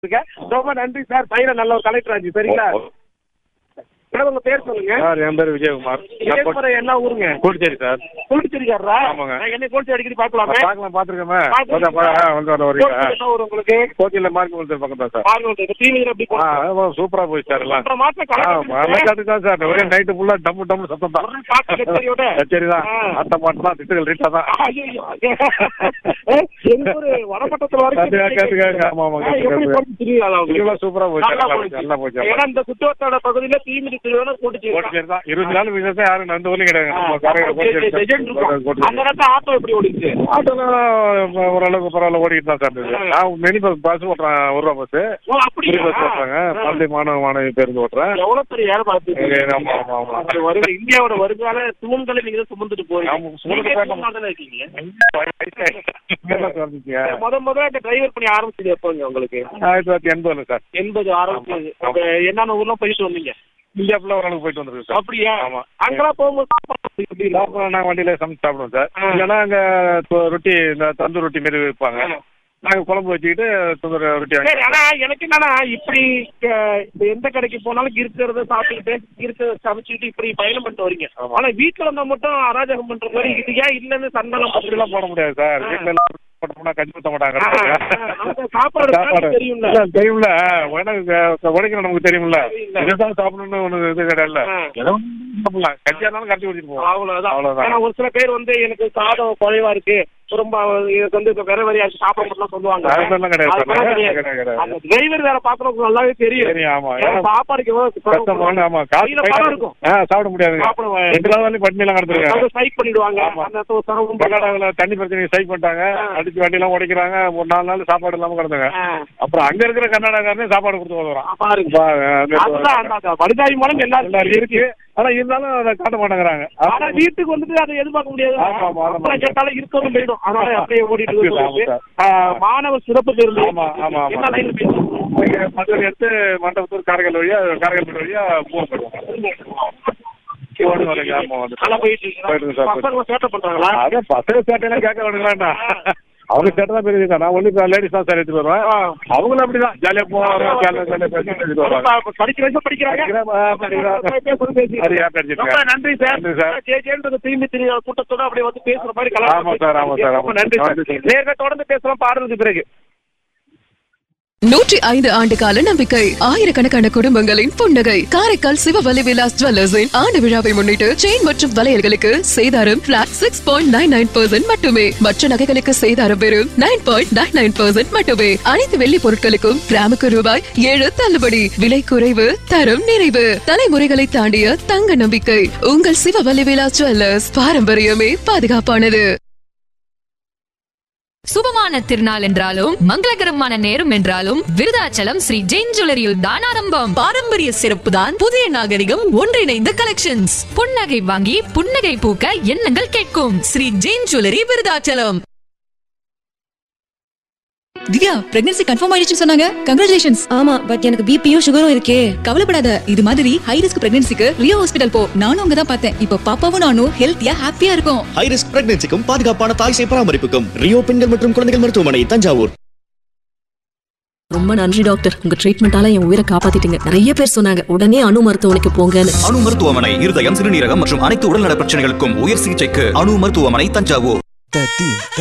இருக்கேன். ரொம்ப நன்றி சார் பையனை நல்ல ஒரு கலெக்டர் ஆச்சு சரிங்களா மேடம் உங்க பேர் சொல்லுங்க சார் என் பேர் விஜயகுமார் நான் கோட்- விஜயபுரம் என்ன ஊருங்க கோடிச்சேரி சார் குளிச்சிருக்காரா ஆமாங்க. என்ன குளிச்சு அடிக்கடி பாக்கலாமே பார்க்கலாம் பார்த்துருக்கேன் பார்த்திருக்கீங்களா? வந்து வர வரீங்க என்ன ஊர் உங்களுக்கு கோச்சியில் மார்க் கொடுத்து பக்கம் தான் சார் பாருங்க டிவி எப்படி ஆ ஆமாம் சூப்பராக போய் சார் எல்லாம் ஒன்றரை மாசம் ஆ மழை கலெக்டர் காட்டு தான் சார் ஒரே நைட்டு ஃபுல்லாக டம்மு டம்மு சத்தம் தான் ஒரு பாட்டு கச்சேரியோட? கச்சேரி தான் ஆ. அத்தை பாட்டு தான் திட்டுகள் ரீட்டா தான் ஐயையோ. எங்க ஊரு வடபட்டத்துல வரைக்கும் கத்துக்க, கத்துக்க. ஆமா, ஆமா, ஆ, கத்துக்க, எப்படி கத்துக்க. போச்சு திருவிழா உங்களுக்கு? திருவிழா சூப்பரா போச்சு, நல்லா நல்லா போச்சு. போச்சு, நல்லா போச்சு. ஏன்னா இந்த சுற்றுவட்டார பகுதியில தீமிதி திருவிழா கூட்டுச்சு கோடிச்சேரி தான் இருபது நாள் விசேஷம் யாரும் நந்த ஊர்லையும் கிடையாது நம்ம ஆ, காரைக்கால் கோடிச்சேரி legend இருக்கும். தான். அந்த கோடிச்சேரி. நேரத்துல ஆட்டோ எப்படி ஓடிச்சு ஆட்டோலாம் ஓரளவுக்கு பரவாயில்ல ஓடிட்டு தான் சார் இருந்தது. நான் மினி பஸ் பஸ் ஓட்டுறேன் ஒரு ரூபா பஸ் ஓ மினி அப்படியா பஸ் ஓட்டுறாங்க பள்ளி மாணவ மாணவி பேருந்து ஓட்டுறேன் எவ்வளவு பெரிய வேலை பார்த்துருக்கீங்க. ஏ, ஆமா, ஆமா, ஆமா. அது வருங்க இந்தியாவோட வருங்கால தூண்களை நீங்க தான் சுமந்துட்டு போறீங்க ஆமா, சுமந்து நீங்க போயிட்டோம். தூணா தானே இருக்கீங்க வயசாயிடுச்சு. வந்துச்சுங்க. முத முத இந்த டிரைவர் பண்ணி ஆரம்பிச்சது எப்போங்க உங்களுக்கு ஆயிரத்தி தொள்ளாயிரத்தி எண்பதுல சார் எண்பது ஆரம்பிச்சது ஆமா. அப்ப என்னென்ன ஊர்லாம் போயிட்டு வந்தீங்க இந்தியா ஃபுல்லா ஓரளவுக்கு போயிட்டு வந்திருக்கு சார் அப்படியா ஆமா. அங்கெல்லாம் போகும்போது சாப்பாடு எப்படி இருக்கும்? சாப்பிட நாங்க வண்டியில சமைச்சு சாப்பிடுவோம் சார் ஆ. இல்லைன்னா அங்க தொ- ரொட்டி இந்த தந்தூர் ரொட்டி மாரி வைப்பாங்க ஆ. நாங்க குழம்பு வச்சுக்கிட்டு தந்தூர் ரொட்டி வாங்கி சரி ஆனா எனக்கு என்னன்னா இப்படி அஹ், இப்ப எந்த கடைக்கு போனாலும் இருக்கிறத சாப்பிட்டுக்கிட்டு இருக்கிறத சமைச்சுக்கிட்டு இப்படி பயணம் பண்ணிட்டு வரீங்க ஆமா. ஆனா வீட்டுல வந்தா மட்டும் அராஜகம் பண்ற மாதிரி இது ஏன் இல்லன்னு சண்டெல்லாம் அப்படிலாம் போட முடியாது சார் ஆ. வீட்டுல எல்லாம் போட்டோம்னா கஞ்சி ஊத்த மாட்டாங்க அந்த சாப்பாடு சாப்பாடு தெரியும்ல இல்ல, தெரியும்ல உனக்கு உடைக்கணும் நமக்கு தெரியும்ல தெரியல. இதுதான் சாப்பிடணும்னு ஒண்ணு இது கிடையாது ஆ. ஏதோ ஒண்ணு சாப்பிடலாம் கஞ்சியா இருந்தாலும் கரைச்சி குடிச்சிட்டு போவோம் அவ்வளவுதான் அவ்வளவுதான். ஏன்னா ஒரு சில பேர் வந்து எனக்கு சாதம் குறைவா இருக்கு ரொம்ப இதுக்கு வந்து இப்ப விரை வரியா இருக்கு சாப்பிட மட்டும் சொல்லுவாங்க அது மாதிரிலாம் கிடையாது சார். அதெல்லாம் கிடையாது. கிடையாது, கிடையாது. அந்த டிரைவர் வேற பாக்குறவங்க நல்லாவே தெரியும் தெரியும், ஆமா. ஏன்னா ஏன்னா சாப்பாடுக்கு எவ்வளவு கஷ்டமான ஆமா காசு கையில பணம் இருக்கும் ஆ சாப்பிட முடியாது சாப்பிட ரெண்டு நாள் வந்து பட்டினிலாம் கடந்துருக்காங்க ஸ்ட்ரைக் பண்ணிடுவாங்க ஆமா. அந்த இடத்துல சிரமம் பண்ண- கர்நாடகாவில் தண்ணி பிரச்சனை ஸ்ட்ரைக் பண்ணிட்டாங்க ஆ. அடிச்சு வண்டிலாம் உடைக்கிறாங்க ஒரு நாலு நாள் சாப்பாடு இல்லாம கிடந்தாங்க ஆ. அப்புறம் அங்க இருக்கிற கர்நாடகாரனே சாப்பாடு கொடுத்து வந்துடுறான் பாருங்க அதுதான் அந்த- அந்த வடுகாய் மூலம் எல்லாரும் இருக்கு ஆனா இருந்தாலும் அதை காட்ட மாட்டேங்கிறாங்க ஆனா வீட்டுக்கு வந்துட்டு அதை எதிர்பார்க்க முடியாது ஆமா, ஆமா, ஆமா. அப்புறம் கேட்டாலும் இருக்கவும் போயிடும் அதனால அப்படியே ஓடிட்டு இருக்கு ஆமா, சொல்லிட்டு. சார். ஆ, மாணவர் சிறப்பு பேருந்து ஆமா, ஆமா, ஆமா. என்ன லைன் பேசுறீங்க? மதுரை எடுத்து மண்டபத்தூர் காரைக்கால் வழியா காரைக்கால் வழியா பூ போடுவோம் ஓடு வரைக்கும், ஆமா, வந்து. நல்லா போயிட்டு இருக்கு. போயிட்டு இருக்கு சார், பசங்க சேட்டை பண்றாங்களா அதான் பசங்க சேட்டையெல்லாம் கேட்க வேணுங்களாண்ணா அவங்க சேட்டை தான் பெரிய நான் ஒண்ணு லேடிஸ் தான் சார் எடுத்துட்டு வருவேன் ஆ. அவங்களும் அப்படிதான் ஜாலியா போவாங்க ஜாலியா ஜாலியா பேசி எடுத்துட்டு வருவாங்க அப்ப படிக்கிற வயசுல படிக்கிறாங்க படிக்கிறேன், ஆ, படிக்கிறேன். பேசுறது பேசி. சரியா பேசிட்டு ரொம்ப நன்றி சார் நன்றி சார். ஜே ஜேன்றது திரும்பி திரும்பி கூட்டத்தோட அப்படியே வந்து பேசுற மாதிரி ஆமா சார், ஆமா சார், ஆமா. ரொம்ப நன்றி சார் நன்றி சார். நேர்ல தொடர்ந்து பேசலாம் பாடுறதுக்கு பிறகு நூற்றி ஐந்து ஆண்டு கால நம்பிக்கை ஆயிரக்கணக்கான குடும்பங்களின் புன்னகை காரைக்கால் சிவவலி விலாஸ் ஜுவல்லர்ஸின் ஆண்டு விழாவை முன்னிட்டு செயின் மற்றும் வளையல்களுக்கு சேதாரம் flat six point nine nine percent மட்டுமே மற்ற நகைகளுக்கு சேதாரம் வெறும் nine point nine nine percent மட்டுமே அனைத்து வெள்ளி பொருட்களுக்கும் கிராமுக்கு ரூபாய் ஏழு தள்ளுபடி விலை குறைவு தரம் நிறைவு தலைமுறைகளை தாண்டிய தங்க நம்பிக்கை உங்கள் சிவவலி விலாஸ் ஜுவல்லர்ஸ் பாரம்பரியமே பாதுகாப்பானது சுபமான திருநாள் என்றாலும் மங்களகரமான நேரம் என்றாலும் விருதாச்சலம் ஸ்ரீ ஜெயின் ஜுவல்லரியில் தான் ஆரம்பம் பாரம்பரிய சிறப்பு தான் புதிய நாகரிகம் ஒன்றிணைந்த கலெக்ஷன்ஸ் புன்னகை வாங்கி புன்னகை பூக்க எண்ணங்கள் கேட்கும் Sri Jain jewellery Virudhachalam Divya pregnancy confirm ஆயிடுச்சு சொன்னாங்க கங்க்ராச்சுலேஷன்ஸ் ஆமா பட் எனக்கு பிபியும் சுகரும் இருக்கே கவலைப்படாத இது மாதிரி ஹை ரிஸ்க் பிரெக்னன்சிக்கு ரியோ ஹாஸ்பிடல் போ நானும் அங்க தான் பார்த்தேன் இப்போ பாப்பாவும் நானும் ஹெல்த்தியா ஹாப்பியா இருக்கும் ஹை ரிஸ்க் பிரெக்னன்சிக்கும் பாதுகாப்பான தாய் சேய் பராமரிப்புக்கும் ரியோ பெண்கள் மற்றும் குழந்தைகள் மருத்துவமனை தஞ்சாவூர் ரொம்ப நன்றி டாக்டர் உங்க ட்ரீட்மெண்டால என் உயிரை காப்பாத்திட்டீங்க நிறைய பேர் சொன்னாங்க உடனே அணு மருத்துவமனைக்கு போங்கன்னு அணு மருத்துவமனை இருதயம் சிறுநீரகம் மற்றும் அனைத்து உடல்நல பிரச்சனைகளுக்கும் உயர் சிகிச்சைக்கு அணு மருத்துவமனை தஞ்சாவூர்